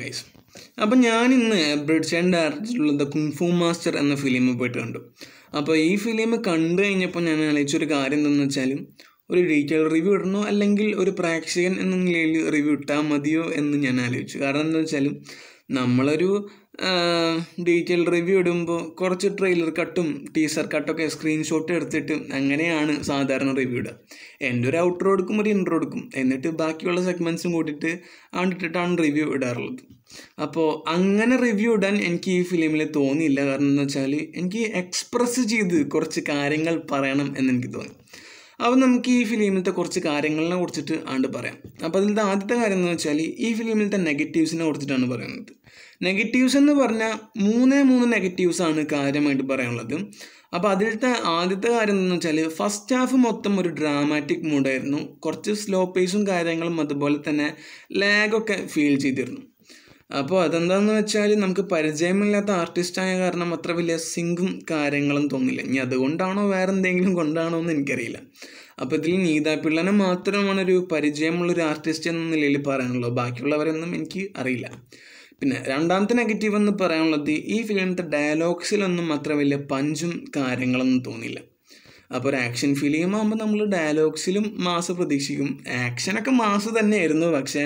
guys അപ്പം ഞാൻ ഇന്ന് ബ്രിഡ്ജൻ ഡയറക്ടറിലുള്ള ദ കുങ്ഫു മാസ്റ്റർ എന്ന ഫിലിം പോയിട്ട് കണ്ടു അപ്പോൾ ഈ ഫിലിം കണ്ടു കഴിഞ്ഞപ്പോൾ ഞാൻ ആലോചിച്ചൊരു കാര്യം എന്താണെന്ന് വെച്ചാൽ ഒരു ഡീറ്റെയിൽ റിവ്യൂ ഇടണോ അല്ലെങ്കിൽ ഒരു പ്രേക്ഷകൻ എന്ന നിലയിൽ റിവ്യൂ ഇട്ടാൽ മതിയോ എന്ന് ഞാൻ ആലോചിച്ചു കാരണം എന്താ വെച്ചാൽ നമ്മളൊരു ഡീറ്റെയിൽ റിവ്യൂ ഇടുമ്പോൾ കുറച്ച് ട്രെയിലർ കട്ടും ടീസർ കട്ടൊക്കെ സ്ക്രീൻഷോട്ട് എടുത്തിട്ട് അങ്ങനെയാണ് സാധാരണ റിവ്യൂ ഇടുക എൻ്റെ ഒരു ഔട്ട്രോ എടുക്കും ഒരു ഇൻട്രോ എടുക്കും എന്നിട്ട് ബാക്കിയുള്ള സെഗ്മെൻറ്റ്സും കൂട്ടിയിട്ട് ആണ്ടിട്ടിട്ടാണ് റിവ്യൂ ഇടാറുള്ളത് അപ്പോൾ അങ്ങനെ റിവ്യൂ ഇടാൻ എനിക്ക് ഈ ഫിലിമിൽ തോന്നിയില്ല കാരണം എന്താ വെച്ചാൽ എനിക്ക് എക്സ്പ്രസ് ചെയ്ത് കുറച്ച് കാര്യങ്ങൾ പറയണം എന്നെനിക്ക് തോന്നി അപ്പോൾ നമുക്ക് ഈ ഫിലിമിലത്തെ കുറച്ച് കാര്യങ്ങളെ കുറിച്ചിട്ട് ആണ്ട് പറയാം അപ്പോൾ അതിലത്തെ ആദ്യത്തെ കാര്യം എന്ന് വെച്ചാൽ ഈ ഫിലിമിലത്തെ നെഗറ്റീവ്സിനെ കുറിച്ചിട്ടാണ് പറയുന്നത് നെഗറ്റീവ്സ് എന്ന് പറഞ്ഞാൽ മൂന്നേ മൂന്ന് നെഗറ്റീവ്സ് ആണ് കാര്യമായിട്ട് പറയാനുള്ളത് അപ്പോൾ അതിലത്തെ ആദ്യത്തെ കാര്യം എന്താണെന്ന് വെച്ചാൽ ഫസ്റ്റ് ഹാഫ് മൊത്തം ഒരു ഡ്രാമാറ്റിക് മൂഡായിരുന്നു കുറച്ച് സ്ലോ പേസും കാര്യങ്ങളും അതുപോലെ തന്നെ ലാഗൊക്കെ ഫീൽ ചെയ്തിരുന്നു അപ്പോൾ അതെന്താണെന്ന് വെച്ചാൽ നമുക്ക് പരിചയമില്ലാത്ത ആർട്ടിസ്റ്റായ കാരണം അത്ര വലിയ സിങ്കും കാര്യങ്ങളും തോന്നില്ല ഇനി അതുകൊണ്ടാണോ വേറെ എന്തെങ്കിലും കൊണ്ടാണോ എന്ന് എനിക്കറിയില്ല അപ്പോൾ ഇതിൽ നീതാ പിള്ളനെ മാത്രമാണ് ഒരു പരിചയമുള്ള ഒരു ആർട്ടിസ്റ്റ് എന്ന നിലയിൽ പറയാനുള്ളത് ബാക്കിയുള്ളവരൊന്നും എനിക്ക് അറിയില്ല പിന്നെ രണ്ടാമത്തെ നെഗറ്റീവ് എന്ന് പറയാനുള്ളത് ഈ ഫിലിമിലത്തെ ഡയലോഗ്സിലൊന്നും അത്ര വലിയ പഞ്ചും കാര്യങ്ങളൊന്നും തോന്നില്ല അപ്പോൾ ഒരു ആക്ഷൻ ഫിലിം ആകുമ്പോൾ നമ്മൾ ഡയലോഗ്സിലും മാസ് പ്രതീക്ഷിക്കും ആക്ഷനൊക്കെ മാസ് തന്നെയായിരുന്നു പക്ഷേ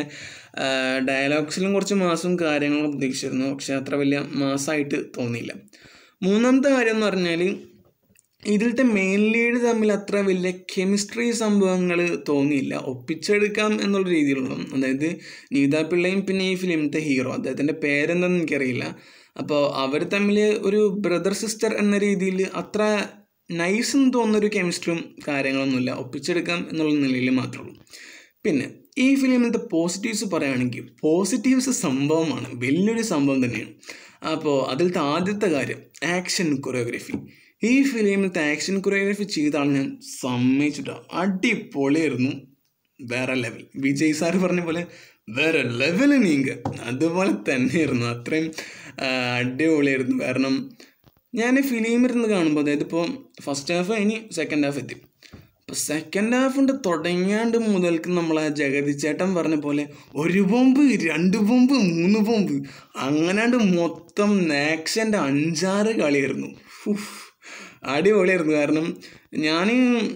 ഡയലോഗ്സിലും കുറച്ച് മാസും കാര്യങ്ങളും പ്രതീക്ഷിച്ചിരുന്നു പക്ഷേ അത്ര വലിയ മാസമായിട്ട് തോന്നിയില്ല മൂന്നാമത്തെ കാര്യം എന്ന് പറഞ്ഞാൽ ഇതിലത്തെ മെയിൻ ലീഡ് തമ്മിൽ അത്ര വലിയ കെമിസ്ട്രി സംഭവങ്ങൾ തോന്നിയില്ല ഒപ്പിച്ചെടുക്കാം എന്നുള്ള രീതിയിലുള്ള അതായത് നീതാ പിള്ളയും പിന്നെ ഈ ഫിലിമിലത്തെ ഹീറോ അദ്ദേഹത്തിൻ്റെ പേരെന്താണെന്ന് എനിക്കറിയില്ല അപ്പോൾ അവർ തമ്മിൽ ഒരു ബ്രദർ സിസ്റ്റർ എന്ന രീതിയിൽ അത്ര നൈസ് എന്ന് തോന്നുന്നൊരു കെമിസ്ട്രിയും കാര്യങ്ങളൊന്നുമില്ല ഒപ്പിച്ചെടുക്കാം എന്നുള്ള നിലയിൽ മാത്രമേ ഉള്ളൂ പിന്നെ ഈ ഫിലിമിലത്തെ പോസിറ്റീവ്സ് പറയുകയാണെങ്കിൽ പോസിറ്റീവ്സ് സംഭവമാണ് വലിയൊരു സംഭവം തന്നെയാണ് അപ്പോൾ അതിലത്തെ ആദ്യത്തെ കാര്യം ആക്ഷൻ കൊറിയോഗ്രഫി ഈ ഫിലിമിലത്തെ ആക്ഷൻ കൊറിയോഗ്രഫി ചെയ്താണ് ഞാൻ സമ്മതിച്ചിട്ടോ അടിപൊളിയായിരുന്നു വേറെ ലെവൽ വിജയ് സാർ പറഞ്ഞ പോലെ വേറെ ലെവൽ നീങ്ക അതുപോലെ തന്നെയായിരുന്നു അത്രയും അടിപൊളിയായിരുന്നു കാരണം ഞാൻ ഫിലിം ഇരുന്ന് കാണുമ്പോൾ അതായത് ഇപ്പോൾ ഫസ്റ്റ് ഹാഫ് ഇനി സെക്കൻഡ് ഹാഫ് എത്തി അപ്പോൾ സെക്കൻഡ് ഹാഫിൻ്റെ തുടങ്ങിയാണ്ട് മുതൽക്ക് നമ്മൾ ആ ജഗതി ചേട്ടൻ പറഞ്ഞ പോലെ ഒരു ബോംബ് രണ്ട് ബോംബ് മൂന്ന് ബോംബ് അങ്ങനാണ്ട് മൊത്തം ആക്ഷൻ്റെ അഞ്ചാറ് കളിയായിരുന്നു അടിപൊളിയായിരുന്നു കാരണം ഞാൻ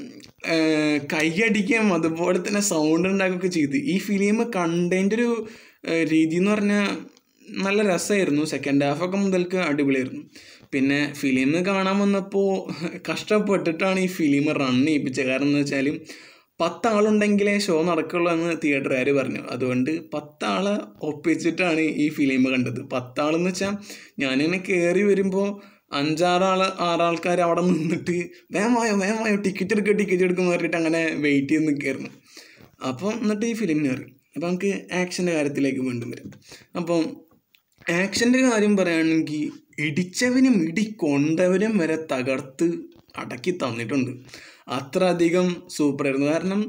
കൈയടിക്കുകയും അതുപോലെ തന്നെ സൗണ്ട് ഉണ്ടാക്കുകയൊക്കെ ചെയ്ത് ഈ ഫിലിം കണ്ടതിൻ്റെ ഒരു രീതി എന്ന് പറഞ്ഞാൽ നല്ല രസമായിരുന്നു സെക്കൻഡ് ഹാഫൊക്കെ മുതൽക്ക് അടിപൊളിയായിരുന്നു പിന്നെ ഫിലിം കാണാൻ വന്നപ്പോൾ കഷ്ടപ്പെട്ടിട്ടാണ് ഈ ഫിലിം റൺ ചെയ്യിപ്പിച്ചത് കാരണം എന്ന് വെച്ചാൽ പത്താളുണ്ടെങ്കിലേ ഷോ നടക്കുള്ളൂ എന്ന് തിയേറ്ററുകാർ പറഞ്ഞു അതുകൊണ്ട് പത്താളെ ഒപ്പിച്ചിട്ടാണ് ഈ ഫിലിം കണ്ടത് പത്താളെന്ന് വെച്ചാൽ ഞാനിങ്ങനെ കയറി വരുമ്പോൾ അഞ്ചാറാൾ ആറാൾക്കാർ അവിടെ നിന്നിട്ട് വേമായോ വേമായോ ടിക്കറ്റ് എടുക്കുക ടിക്കറ്റ് എടുക്കുന്ന പറഞ്ഞിട്ട് അങ്ങനെ വെയിറ്റ് ചെയ്ത് നിൽക്കായിരുന്നു അപ്പം എന്നിട്ട് ഈ ഫിലിം കയറി അപ്പം നമുക്ക് ആക്ഷൻ്റെ കാര്യത്തിലേക്ക് വീണ്ടും വരും അപ്പം ആക്ഷൻ്റെ കാര്യം പറയുകയാണെങ്കിൽ ഇടിച്ചവനും ഇടി കൊണ്ടവനും വരെ തകർത്ത് അടക്കി തന്നിട്ടുണ്ട് അത്ര അധികം സൂപ്പറായിരുന്നു കാരണം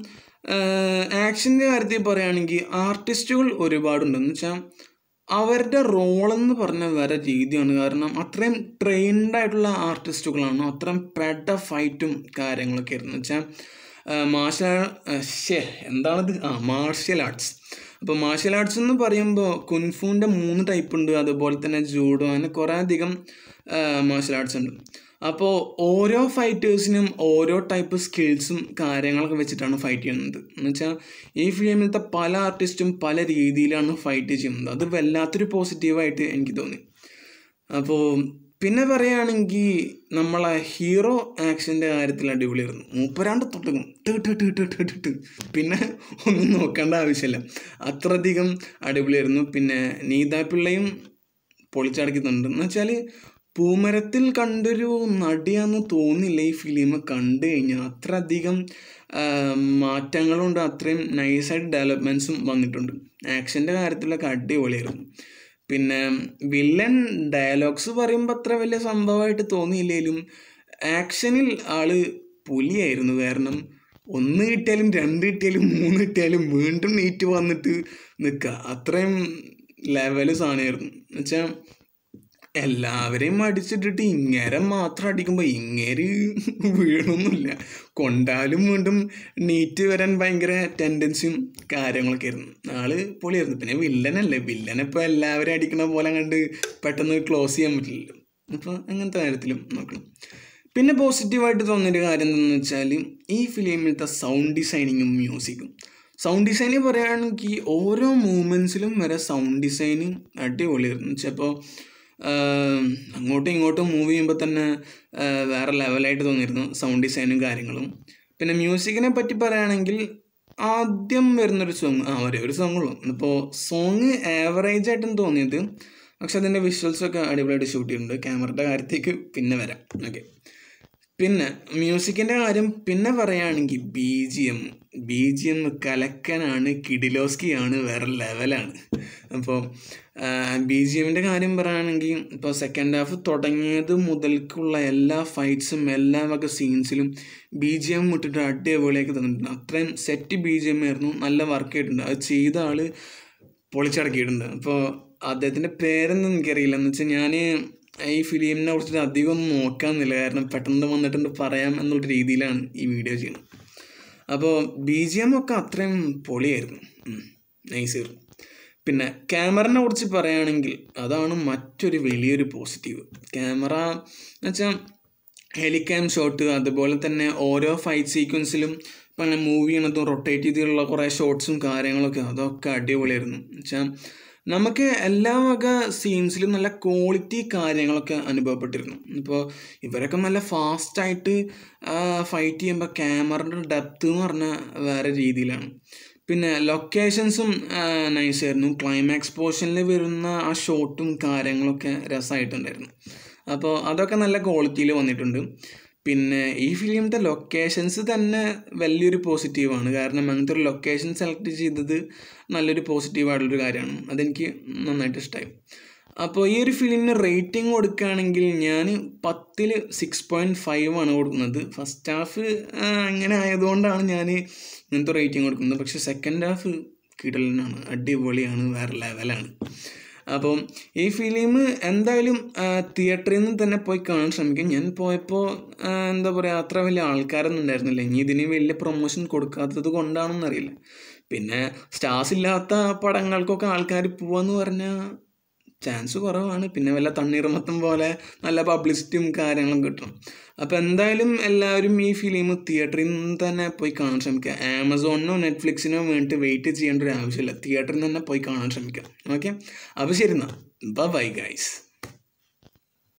ആക്ഷൻ്റെ കാര്യത്തിൽ പറയുകയാണെങ്കിൽ ആർട്ടിസ്റ്റുകൾ ഒരുപാടുണ്ടെന്ന് വെച്ചാൽ അവരുടെ റോളെന്ന് പറഞ്ഞ വേറെ രീതിയാണ് കാരണം അത്രയും ട്രെയിൻഡ് ആയിട്ടുള്ള ആർട്ടിസ്റ്റുകളാണ് അത്രയും പെട്ട ഫൈറ്റും കാര്യങ്ങളൊക്കെ ആയിരുന്നു വെച്ചാൽ മാർഷൽ ഷേ എന്താണത് ആ മാർഷ്യൽ ആർട്സ് അപ്പോൾ മാർഷ്യൽ ആർട്സ് എന്ന് പറയുമ്പോൾ കുൻഫൂൻ്റെ മൂന്ന് ടൈപ്പ് ഉണ്ട് അതുപോലെ തന്നെ ജൂഡോ അങ്ങനെ കുറേ അധികം മാർഷ്യൽ ആർട്സ് ഉണ്ട് അപ്പോൾ ഓരോ ഫൈറ്റേഴ്സിനും ഓരോ ടൈപ്പ് സ്കിൽസും കാര്യങ്ങളൊക്കെ വെച്ചിട്ടാണ് ഫൈറ്റ് ചെയ്യുന്നത് എന്ന് വെച്ചാൽ ഈ ഫിലിമിലത്തെ പല ആർട്ടിസ്റ്റും പല രീതിയിലാണ് ഫൈറ്റ് ചെയ്യുന്നത് അത് വല്ലാത്തൊരു പോസിറ്റീവായിട്ട് എനിക്ക് തോന്നി അപ്പോൾ പിന്നെ പറയുകയാണെങ്കിൽ നമ്മളെ ഹീറോ ആക്ഷൻ്റെ കാര്യത്തിൽ അടിപൊളിയായിരുന്നു മൂപ്പരാണ്ട് തൊട്ടും ടിട്ട് പിന്നെ ഒന്നും നോക്കേണ്ട ആവശ്യമില്ല അത്രയധികം അടിപൊളിയായിരുന്നു പിന്നെ നീതാ പിള്ളയും പൊളിച്ചടക്കുന്നുണ്ട് എന്ന് വെച്ചാൽ പൂമരത്തിൽ കണ്ടൊരു നടിയാന്ന് തോന്നില്ല ഈ ഫിലിം കണ്ടു കഴിഞ്ഞാൽ അത്ര അധികം മാറ്റങ്ങളുണ്ട് അത്രയും നൈസായിട്ട് ഡെവലപ്മെൻറ്റ്സും വന്നിട്ടുണ്ട് ആക്ഷൻ്റെ കാര്യത്തിലൊക്കെ അടിപൊളിയായിരുന്നു പിന്നെ വില്ലൻ ഡയലോഗ്സ് പറയുമ്പോൾ അത്ര വലിയ സംഭവമായിട്ട് തോന്നിയില്ലെങ്കിലും ആക്ഷനിൽ ആള് പുലിയായിരുന്നു കാരണം ഒന്ന് കിട്ടിയാലും രണ്ട് കിട്ടിയാലും മൂന്ന് കിട്ടിയാലും വീണ്ടും നീറ്റ് വന്നിട്ട് നിൽക്കുക അത്രയും ലെവല് സാധനമായിരുന്നു എന്നുവെച്ചാൽ എല്ലാവരെയും അടിച്ചിട്ടിട്ട് ഇങ്ങേരെ മാത്രം അടിക്കുമ്പോൾ ഇങ്ങേര് വീണൊന്നുമില്ല കൊണ്ടാലും വീണ്ടും നീറ്റ് വരാൻ ഭയങ്കര ടെൻഡൻസിയും കാര്യങ്ങളൊക്കെ ആയിരുന്നു ആള് പൊളിയായിരുന്നു പിന്നെ വില്ലനല്ലേ വില്ലനെ ഇപ്പോൾ എല്ലാവരും അടിക്കണ പോലെ കണ്ട് പെട്ടെന്ന് ക്ലോസ് ചെയ്യാൻ പറ്റില്ലല്ലോ അപ്പോൾ അങ്ങനത്തെ കാര്യത്തിലും നോക്കണം പിന്നെ പോസിറ്റീവായിട്ട് തോന്നിയൊരു കാര്യം എന്താണെന്ന് വെച്ചാൽ ഈ ഫിലിമിലത്തെ സൗണ്ട് ഡിസൈനിങ്ങും മ്യൂസിക്കും സൗണ്ട് ഡിസൈന് പറയുകയാണെങ്കിൽ ഓരോ മൂമെൻറ്റ്സിലും വരെ സൗണ്ട് ഡിസൈന് അടിപൊളിയായിരുന്നു ചിലപ്പോൾ അങ്ങോട്ടും ഇങ്ങോട്ടും മൂവ് ചെയ്യുമ്പോൾ തന്നെ ആ, വേറെ ലെവലായിട്ട് തോന്നിയിരുന്നു സൗണ്ട് ഡിസൈനും കാര്യങ്ങളും പിന്നെ മ്യൂസിക്കിനെ പറ്റി പറയുകയാണെങ്കിൽ ആദ്യം വരുന്നൊരു സോങ് ആ ഒരേ ഒരു സോങ് ഉള്ളൂ ഇപ്പോൾ സോങ് ആവറേജ് ആയിട്ടും തോന്നിയത് പക്ഷെ അതിൻ്റെ വിഷ്വൽസൊക്കെ അടിപൊളിയായിട്ട് ഷൂട്ട് ചെയ്തിട്ടുണ്ട് ക്യാമറയുടെ കാര്യത്തേക്ക് പിന്നെ വരാം ഓക്കെ പിന്നെ മ്യൂസിക്കിൻ്റെ കാര്യം പിന്നെ പറയുകയാണെങ്കിൽ B G M B G M കലക്കനാണ് കിഡിലോസ്കിയാണ് വേറെ ലെവലാണ് അപ്പോൾ ബി ജി എമ്മിൻ്റെ കാര്യം പറയുകയാണെങ്കിൽ ഇപ്പോൾ സെക്കൻഡ് ഹാഫ് തുടങ്ങിയത് മുതൽക്കുള്ള എല്ലാ ഫൈറ്റ്സും എല്ലാ വക സീൻസിലും ബി ജി എം ഇട്ടിട്ട് അടിപൊളിയാക്കി തന്നിട്ടുണ്ട് അത്രയും സെറ്റ് ബി ജി എം ആയിരുന്നു നല്ല വർക്ക് ചെയ്തിട്ടുണ്ട് അത് ചെയ്ത ആൾ പൊളിച്ചടക്കിയിട്ടുണ്ട് അപ്പോൾ അദ്ദേഹത്തിൻ്റെ പേരൊന്നും എനിക്കറിയില്ല എന്ന് വെച്ചാൽ ഞാൻ ഈ ഫിലിമിനെ കുറിച്ചിട്ട് അധികം ഒന്നും നോക്കാമെന്നില്ല കാരണം പെട്ടെന്ന് വന്നിട്ടുണ്ട് പറയാം എന്നുള്ള രീതിയിലാണ് ഈ വീഡിയോ ചെയ്യുന്നത് അപ്പോൾ ബി ജി എം ഒക്കെ അത്രയും പൊളിയായിരുന്നു നൈസായിരുന്നു പിന്നെ ക്യാമറനെ കുറിച്ച് പറയുകയാണെങ്കിൽ അതാണ് മറ്റൊരു വലിയൊരു പോസിറ്റീവ് ക്യാമറ എന്ന് വെച്ചാൽ ഹെലിക്യാം ഷോട്ട് അതുപോലെ തന്നെ ഓരോ ഫൈറ്റ് സീക്വൻസിലും ഇപ്പം അങ്ങനെ മൂവ് ചെയ്യണതും റൊട്ടേറ്റ് ചെയ്തിട്ടുള്ള കുറേ ഷോട്ട്സും കാര്യങ്ങളൊക്കെ അതൊക്കെ അടിപൊളിയായിരുന്നു വെച്ചാൽ നമുക്ക് എല്ലാ വക സീൻസിലും നല്ല ക്വാളിറ്റി കാര്യങ്ങളൊക്കെ അനുഭവപ്പെട്ടിരുന്നു ഇപ്പോൾ ഇവരൊക്കെ നല്ല ഫാസ്റ്റായിട്ട് ഫൈറ്റ് ചെയ്യുമ്പോൾ ക്യാമറയുടെ ഡെപ്ത് എന്ന് പറഞ്ഞാൽ വേറെ രീതിയിലാണ് പിന്നെ ലൊക്കേഷൻസും നൈസായിരുന്നു ക്ലൈമാക്സ് പോർഷനിൽ വരുന്ന ആ ഷോട്ടും കാര്യങ്ങളൊക്കെ രസമായിട്ടുണ്ടായിരുന്നു അപ്പോൾ അതൊക്കെ നല്ല ക്വാളിറ്റിയിൽ വന്നിട്ടുണ്ട് പിന്നെ ഈ ഫിലിമിൻ്റെ ലൊക്കേഷൻസ് തന്നെ വലിയൊരു പോസിറ്റീവാണ് കാരണം അങ്ങനത്തെ ഒരു ലൊക്കേഷൻ സെലക്ട് ചെയ്തത് നല്ലൊരു പോസിറ്റീവായിട്ടുള്ളൊരു കാര്യമാണ് അതെനിക്ക് നന്നായിട്ട് ഇഷ്ടമായി അപ്പോൾ ഈ ഒരു ഫിലിമിന് റേറ്റിംഗ് കൊടുക്കുകയാണെങ്കിൽ ഞാൻ പത്തിൽ സിക്സ് പോയിൻറ്റ് ഫൈവ് ആണ് കൊടുക്കുന്നത് ഫസ്റ്റ് ഹാഫ് അങ്ങനെ ആയതുകൊണ്ടാണ് ഞാൻ ഇങ്ങനത്തെ റേറ്റിംഗ് കൊടുക്കുന്നത് പക്ഷേ സെക്കൻഡ് ഹാഫ് കിടലനാണ് അടിപൊളിയാണ് വേറെ ലെവലാണ് അപ്പം ഈ ഫിലിം എന്തായാലും തിയേറ്ററിൽ നിന്ന് തന്നെ പോയി കാണാൻ ശ്രമിക്കും ഞാൻ പോയപ്പോൾ എന്താ പറയുക അത്ര വലിയ ആൾക്കാരൊന്നും ഉണ്ടായിരുന്നില്ല ഇനി ഇതിന് വലിയ പ്രൊമോഷൻ കൊടുക്കാത്തത് കൊണ്ടാണെന്നറിയില്ല പിന്നെ സ്റ്റാർസ് ഇല്ലാത്ത പടങ്ങൾക്കൊക്കെ ആൾക്കാർ പോവാന്ന് പറഞ്ഞാൽ ചാൻസ് കുറവാണ് പിന്നെ വല്ല തണ്ണീർമത്തം പോലെ നല്ല പബ്ലിസിറ്റിയും കാര്യങ്ങളും കിട്ടും അപ്പോൾ എന്തായാലും എല്ലാവരും ഈ ഫിലിം തിയേറ്ററിൽ നിന്ന് തന്നെ പോയി കാണാൻ ശ്രമിക്കുക ആമസോണിനോ നെറ്റ്ഫ്ലിക്സിനോ വേണ്ടിയിട്ട് വെയിറ്റ് ചെയ്യേണ്ട ഒരു ആവശ്യമില്ല തിയേറ്ററിൽ നിന്ന് തന്നെ പോയി കാണാൻ ശ്രമിക്കുക ഓക്കെ അപ്പോൾ ശരി എന്നാൽ ബൈ ഗൈസ്